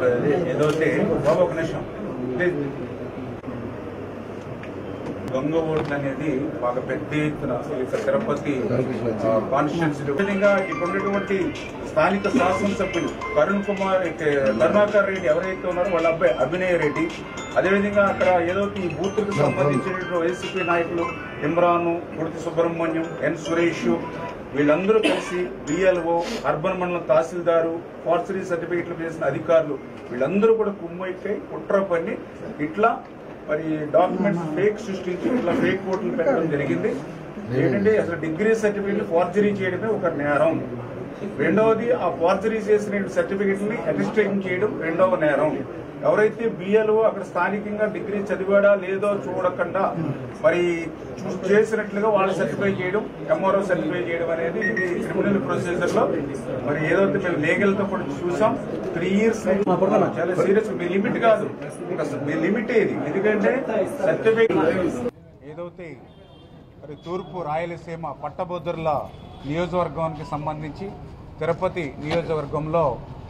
ఏదైతే బాబు ఒక నిమిషం ప్లీజ్ దొంగ ఓట్లు అనేది బాగా పెద్ద ఎత్తున ఈ యొక్క తిరుపతి కాన్స్టిట్యున్సీ విధంగా ఇక్కడ ఉన్నటువంటి స్థానిక శాసనసభ్యులు కరుణ్ కుమార్ ఇక కరుణాకర్ రెడ్డి ఎవరైతే ఉన్నారో వాళ్ళ అబ్బాయి అభినయ్ రెడ్డి అదేవిధంగా అక్కడ ఏదో ఈ బూత్లకు సంబంధించినటువంటి వైసీపీ నాయకులు ఇమ్రాను గుడితి సుబ్రహ్మణ్యం ఎన్ సురేష్ వీళ్ళందరూ కలిసి బిఎల్ఓ అర్బన్ మండలం తహసీల్దారు ఫార్చరీ సర్టిఫికెట్లు చేసిన అధికారులు వీళ్ళందరూ కూడా కుమ్మైకై కుట్ర పని ఇట్లా మరి డాక్యుమెంట్స్ ఫేక్ సృష్టించి ఇట్లా ఫేక్ ఓట్లు పెట్టడం జరిగింది ఏంటంటే అసలు డిగ్రీ సర్టిఫికెట్లు ఫార్జరీ చేయడమే ఒక నేరం రెండవది ఆ ఫార్జరీ చేసిన సర్టిఫికెట్ ని అటెస్టేషన్ చేయడం రెండవ నేరం ఎవరైతే బిఎల్ఓ అక్కడ స్థానికంగా డిగ్రీ చదివాడా లేదో చూడకుండా మరి చూ- చేసినట్లుగా వాళ్ళు సర్టిఫై చేయడం ఎంఆర్ఓ సర్టిఫై చేయడం అనేది ఇది క్రిమినల్ ప్రొసీజర్ లో మరి ఏదైతే మేము లీగల్ తో కూడా చూసాం త్రీ ఇయర్స్ చాలా సీరియస్ మీ లిమిట్ కాదు ఒక స- మీ లిమిట్ ఇది ఎందుకంటే సర్టిఫికేట్ ఏదైతే మరి తూర్పు రాయలసీమ పట్టభద్రుల నియోజకవర్గానికి సంబంధించి తిరుపతి నియోజకవర్గంలో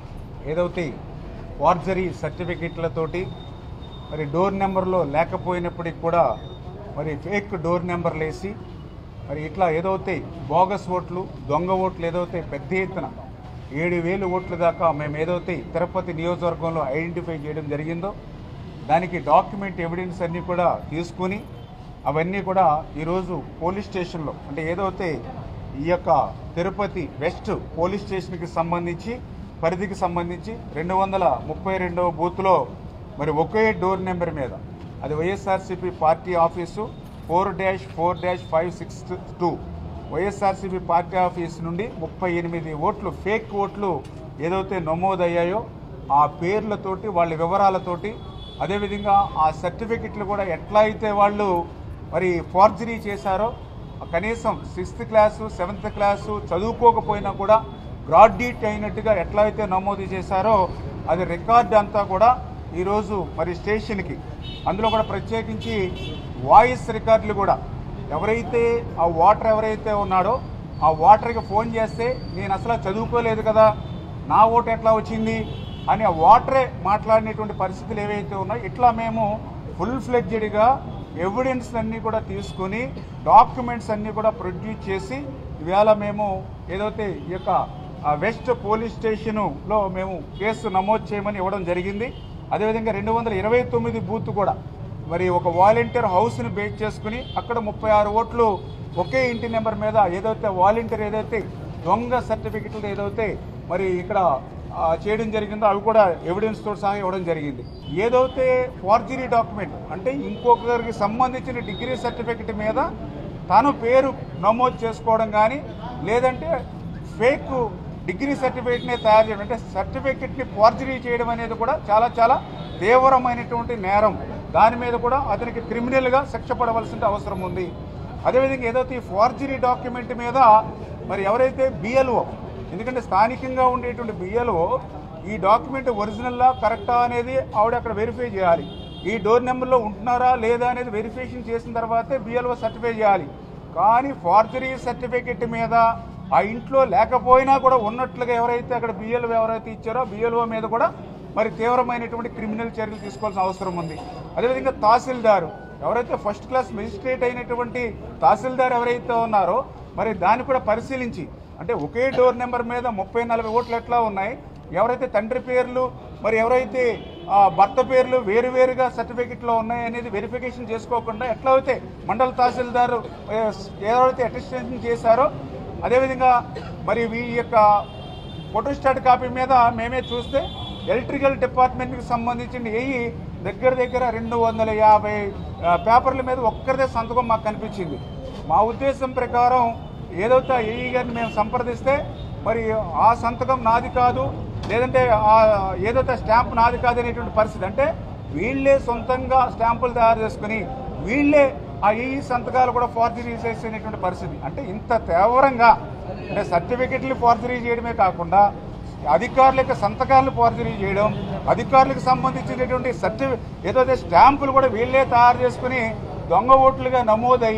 ఏదైతే ఫార్జరీ సర్టిఫికెట్లతోటి మరి డోర్ నెంబర్లో లేకపోయినప్పటికి కూడా మరి ఫేక్ డోర్ నెంబర్లు వేసి మరి ఇట్లా ఏదైతే బోగస్ ఓట్లు దొంగ ఓట్లు ఏదైతే పెద్ద ఎత్తున ఏడు వేలు ఓట్ల దాకా మేము ఏదైతే తిరుపతి నియోజకవర్గంలో ఐడెంటిఫై చేయడం జరిగిందో దానికి డాక్యుమెంట్ ఎవిడెన్స్ అన్నీ కూడా తీసుకుని అవన్నీ కూడా ఈరోజు పోలీస్ స్టేషన్లో అంటే ఏదైతే ఈ యొక్క తిరుపతి వెస్ట్ పోలీస్ స్టేషన్కి సంబంధించి పరిధికి సంబంధించి రెండు వందల ముప్పై రెండవ బూత్లో మరి ఒకే డోర్ నెంబర్ మీద అది YSRCP party office four dash four dash five six two YSRCP party office నుండి ముప్పై ఎనిమిది ఓట్లు ఫేక్ ఓట్లు ఏదైతే నమోదయ్యాయో ఆ పేర్లతోటి వాళ్ళ వివరాలతోటి అదేవిధంగా ఆ సర్టిఫికెట్లు కూడా ఎట్లా అయితే వాళ్ళు మరి ఫార్జరీ చేశారో కనీసం సిక్స్త్ క్లాసు సెవెంత్ క్లాసు చదువుకోకపోయినా కూడా గ్రాడ్యుయేట్ అయినట్టుగా ఎట్లా అయితే నమోదు చేశారో అది రికార్డ్ అంతా కూడా ఈరోజు మరి స్టేషన్కి అందులో కూడా ప్రత్యేకించి వాయిస్ రికార్డులు కూడా ఎవరైతే ఆ వాటర్ ఎవరైతే ఉన్నాడో ఆ వాటర్కి ఫోన్ చేస్తే నేను అసలు చదువుకోలేదు కదా నా ఓటు ఎట్లా వచ్చింది అని ఆ వాటరే మాట్లాడినటువంటి పరిస్థితులు ఏవైతే ఉన్నాయో ఇట్లా మేము ఫుల్ ఫ్లెడ్జెడ్గా ఎవిడెన్స్ అన్నీ కూడా తీసుకొని డాక్యుమెంట్స్ అన్నీ కూడా ప్రొడ్యూస్ చేసి ఇవాళ మేము ఏదైతే ఈ యొక్క ఆ వెస్ట్ పోలీస్ స్టేషనులో మేము కేసు నమోదు చేయమని ఇవ్వడం జరిగింది అదేవిధంగా రెండు వందల ఇరవై తొమ్మిది బూత్ కూడా మరి ఒక వాలంటీర్ హౌస్ని బేస్ చేసుకుని అక్కడ ముప్పై ఆరు ఓట్లు ఒకే ఇంటి నెంబర్ మీద ఏదైతే వాలంటీర్ ఏదైతే దొంగ సర్టిఫికెట్లు ఏదైతే మరి ఇక్కడ ఆ, చేయడం జరిగిందో అవి కూడా ఎవిడెన్స్ తో సహా ఇవ్వడం జరిగింది ఏదైతే ఫార్జరీ డాక్యుమెంట్ అంటే ఇంకొకరికి సంబంధించిన డిగ్రీ సర్టిఫికెట్ మీద తాను పేరు నమోదు చేసుకోవడం కానీ లేదంటే ఫేక్ డిగ్రీ సర్టిఫికేట్ని తయారు చేయడం అంటే సర్టిఫికేట్ని ఫార్జరీ చేయడం అనేది కూడా చాలా చాలా తీవ్రమైనటువంటి నేరం దాని మీద కూడా అతనికి క్రిమినల్గా శిక్ష పడవలసిన అవసరం ఉంది అదేవిధంగా ఏదైతే ఈ ఫార్జరీ డాక్యుమెంట్ మీద మరి ఎవరైతే బిఎల్ఓ ఎందుకంటే స్థానికంగా ఉండేటువంటి బిఎల్ఓ ఈ డాక్యుమెంట్ ఒరిజినల్లా కరెక్టా అనేది ఆవిడ అక్కడ వెరిఫై చేయాలి ఈ డోర్ నెంబర్లో ఉంటున్నారా లేదా అనేది వెరిఫికేషన్ చేసిన తర్వాతే బిఎల్ఓ సర్టిఫై చేయాలి కానీ ఫార్జరీ సర్టిఫికెట్ మీద ఆ ఇంట్లో లేకపోయినా కూడా ఉన్నట్లుగా ఎవరైతే అక్కడ బిఎల్ఓ ఎవరైతే ఇచ్చారో బిఎల్ఓ మీద కూడా మరి తీవ్రమైనటువంటి క్రిమినల్ చర్యలు తీసుకోవాల్సిన అవసరం ఉంది అదేవిధంగా తహసీల్దారు ఎవరైతే ఫస్ట్ క్లాస్ మెజిస్ట్రేట్ అయినటువంటి తహసీల్దార్ ఎవరైతే ఉన్నారో మరి దాన్ని కూడా పరిశీలించి అంటే ఒకే డోర్ నెంబర్ మీద ముప్పై నలభై ఓట్లు ఎట్లా ఉన్నాయి ఎవరైతే తండ్రి పేర్లు మరి ఎవరైతే ఆ, భర్త పేర్లు వేరువేరుగా సర్టిఫికెట్లో ఉన్నాయి అనేది వెరిఫికేషన్ చేసుకోకుండా ఎట్లా అయితే మండల తహసీల్దారు ఏ, ఎవరైతే అటెస్టేషన్ చేశారో అదేవిధంగా మరి ఈ యొక్క ఫోటోస్టాట్ కాపీ మీద మేమే చూస్తే ఎలక్ట్రికల్ డిపార్ట్మెంట్కి సంబంధించిన ఏఈ దగ్గర దగ్గర రెండు వందల యాభై ఆ, పేపర్ల మీద ఒక్కరిదే సంతకం మాకు కనిపించింది మా ఉద్దేశం ప్రకారం ఏదైతే ఏఈ గారిని మేము సంప్రదిస్తే మరి ఆ సంతకం నాది కాదు లేదంటే ఆ ఏదైతే స్టాంప్ నాది కాదు అనేటువంటి పరిస్థితి అంటే వీళ్ళే సొంతంగా స్టాంపులు తయారు చేసుకుని వీళ్ళే ఆ ఈ సంతకాలు కూడా ఫార్జరీ చేసేటువంటి పరిస్థితి అంటే ఇంత తీవ్రంగా అంటే సర్టిఫికెట్లు ఫార్జరీ చేయడమే కాకుండా అధికారుల యొక్క సంతకాలను ఫార్జరీ చేయడం అధికారులకు సంబంధించినటువంటి సర్టిఫి ఏదైతే స్టాంపులు కూడా వీళ్ళే తయారు చేసుకుని దొంగ ఓట్లుగా నమోదయ్యి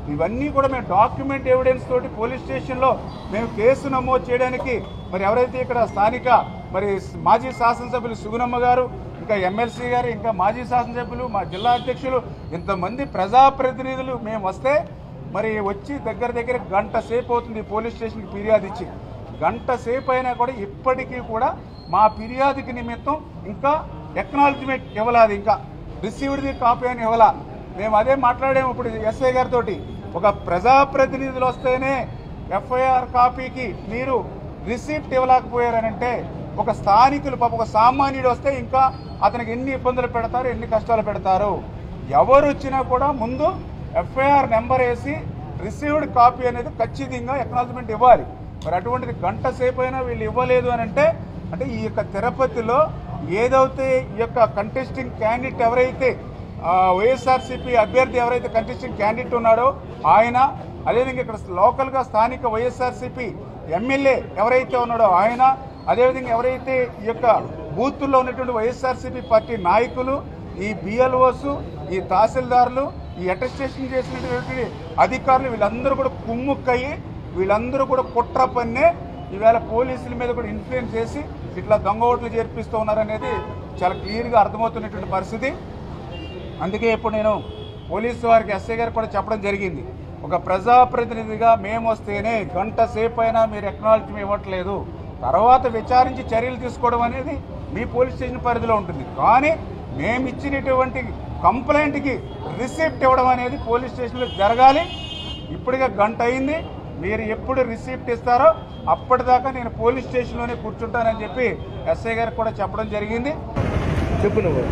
ఇవన్నీ కూడా మేము డాక్యుమెంట్ ఎవిడెన్స్ తోటి పోలీస్ స్టేషన్లో మేము కేసు నమోదు చేయడానికి మరి ఎవరైతే ఇక్కడ స్థానిక మరి మాజీ శాసనసభ్యులు సుగుణమ్మ గారు ఇంకా ఎమ్మెల్సీ గారు ఇంకా మాజీ శాసనసభ్యులు మా జిల్లా అధ్యక్షులు ఇంతమంది ప్రజాప్రతినిధులు మేము వస్తే మరి వచ్చి దగ్గర దగ్గర గంట సేపు అవుతుంది పోలీస్ స్టేషన్కి ఫిర్యాదు ఇచ్చి గంట సేపు అయినా కూడా ఇప్పటికీ కూడా మా ఫిర్యాదుకి నిమిత్తం ఇంకా ఎక్నాలజ్మెంట్ ఇవ్వలేదు ఇంకా రిసీవ్డ్ది కాపీ అని ఇవ్వాల మేము అదే మాట్లాడాము ఇప్పుడు ఎస్ఐ గారితో ఒక ప్రజాప్రతినిధులు వస్తేనే ఎఫ్ఐఆర్ కాపీకి మీరు రిసీప్ట్ ఇవ్వలేకపోయారనంటే ఒక స్థానికులు పాప ఒక సామాన్యుడు వస్తే ఇంకా అతనికి ఎన్ని ఇబ్బందులు పెడతారు ఎన్ని కష్టాలు పెడతారు ఎవరు వచ్చినా కూడా ముందు ఎఫ్ఐఆర్ నెంబర్ వేసి రిసీవ్డ్ కాపీ అనేది ఖచ్చితంగా ఎక్నాలజ్మెంట్ ఇవ్వాలి మరి అటువంటిది గంట సేపు అయినా వీళ్ళు ఇవ్వలేదు అని అంటే అంటే ఈ యొక్క తిరుపతిలో ఏదైతే ఈ యొక్క కంటెస్టింగ్ క్యాండిడేట్ ఎవరైతే ఆ, వైఎస్ఆర్సీపీ అభ్యర్థి ఎవరైతే కంటెస్టింగ్ క్యాండిడేట్ ఉన్నాడో ఆయన అదేవిధంగా ఇక్కడ లోకల్గా స్థానిక వైఎస్ఆర్సీపీ ఎమ్మెల్యే ఎవరైతే ఉన్నాడో ఆయన అదేవిధంగా ఎవరైతే ఈ యొక్క బూతుల్లో ఉన్నటువంటి వైఎస్ఆర్సీపీ పార్టీ నాయకులు ఈ బిఎల్ఓస్ ఈ తహసీల్దారులు ఈ అటెస్టేషన్ చేసినటువంటి అధికారులు వీళ్ళందరూ కూడా కుమ్ముక్కయ్యి వీళ్ళందరూ కూడా కుట్ర పన్నే ఈవేళ పోలీసుల మీద కూడా ఇన్ఫ్లుయెన్స్ చేసి ఇట్లా దొంగ ఓట్లు చేర్పిస్తూ ఉన్నారనేది చాలా క్లియర్గా అర్థమవుతున్నటువంటి పరిస్థితి అందుకే ఇప్పుడు నేను పోలీసు వారికి ఎస్ఐ గారికి కూడా చెప్పడం జరిగింది ఒక ప్రజాప్రతినిధిగా మేము వస్తేనే గంట సేపు అయినా మీరు ఎక్నాలజీ ఇవ్వట్లేదు తర్వాత విచారించి చర్యలు తీసుకోవడం అనేది మీ పోలీస్ స్టేషన్ పరిధిలో ఉంటుంది కానీ మేము ఇచ్చినటువంటి కంప్లైంట్కి రిసిప్ట్ ఇవ్వడం అనేది పోలీస్ స్టేషన్లో జరగాలి ఇప్పటికే గంట అయింది మీరు ఎప్పుడు రిసిప్ట్ ఇస్తారో అప్పటిదాకా నేను పోలీస్ స్టేషన్లోనే కూర్చుంటానని చెప్పి ఎస్ఐ గారికి కూడా చెప్పడం జరిగింది చెప్పు నువ్వు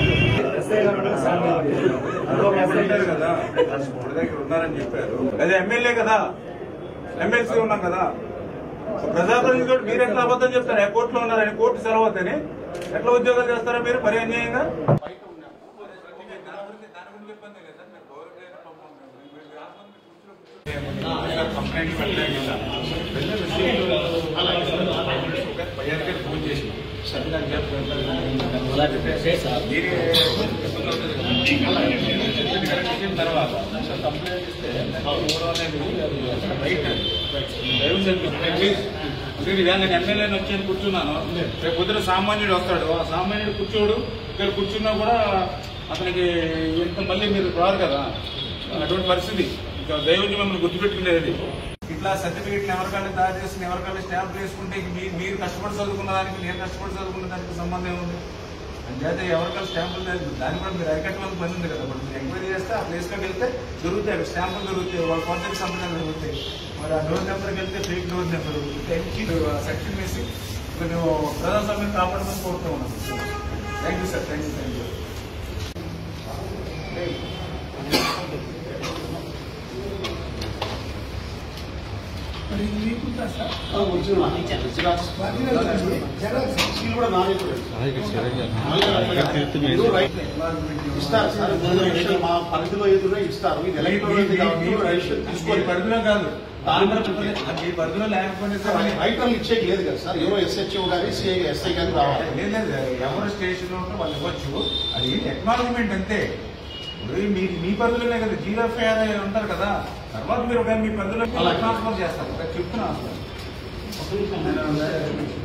ఉంటారు కదా మన దగ్గర ఉన్నారని చెప్పారు అదే ఎమ్మెల్యే కదా ఎమ్మెల్సీ ఉన్నాం కదా ప్రజాప్రతినిధులు మీరు ఎట్లా అబద్ధం చెప్తారు ఏ కోర్టులో ఉన్నారని కోర్టు సెలవు వద్దని ఎట్లా ఉద్యోగాలు చేస్తారా మీరు మరి అన్యాయంగా కంప్లైంట్ ఫోన్ చేసి తర్వాత కంప్లైంట్ ఇస్తే నేను ఎమ్మెల్యేని వచ్చి కూర్చున్నాను రేపు పొద్దున సామాన్యుడు వస్తాడు ఆ సామాన్యుడు కూర్చోడు ఇక్కడ కూర్చున్నా కూడా అతనికి ఇంత మళ్ళీ మీరు రారు కదా అటువంటి పరిస్థితి ఇంకా దైవం మిమ్మల్ని గుర్తుపెట్టుకునేది ఇట్లా సర్టిఫికెట్లు ఎవరికైనా తయారు చేసుకుని ఎవరికైనా స్టాంప్ వేసుకుంటే ఇంక మీ- మీరు కష్టపడి చదువుకున్న దానికి నేను కష్టపడి చదువుకున్న దానికి సంబంధం ఏముంది అంచేతే ఎవరికైనా స్టాంపులు లేదు దాన్ని కూడా మీరు అరికట్టవలసి పని ఉంది కదా ఇప్పుడు మీరు ఎంక్వైరీ చేస్తే ఆ ప్లేస్లోకి వెళ్తే దొరుకుతాయి అక్కడ స్టాంపులు దొరుకుతాయి వాళ్ళ కొత్తకి సంబంధాలు దొరుకుతాయి మరి ఆ డోర్ నెంబర్కి వెళ్తే ఫేక్ డోర్ నెంబర్ సెక్షన్ వేసి మీరు ప్రజాస్వామ్యం కాపాడమని కోరుతూ ఉన్నాను thank you sir thank you thank you ఇస్తారు సార్ మా పరిధిలో ఎదురు ఇస్తారు ఇది ఎలక్ట్రానిక్ కాబట్టి రైషన్ మీ తీసుకోవాలి పరిధిలో కాదు ఆంధ్ర మీ పరిధిలో లేకపోతే సార్ అది- రైటర్లు ఇచ్చేది లేదు కదా సార్ ఎవరో ఎస్హెచ్ఓ గారి సిఐ ఎస్ఐ గారి రావాలి లేదు లేదు ఎవరు స్టేషన్ ఉంటే వాళ్ళు ఇవ్వచ్చు అది టెక్నాలజీమెంట్ అంతే ఇప్పుడు మీ మీ పరిధిలోనే కదా జీరో ఫేర్ ఉంటారు కదా తర్వాత మీరు ఒకవేళ మీ పరిధిలో అలాగే. ట్రాన్స్ఫర్ చేస్తారు చెప్తున్నాను అసలు. నేను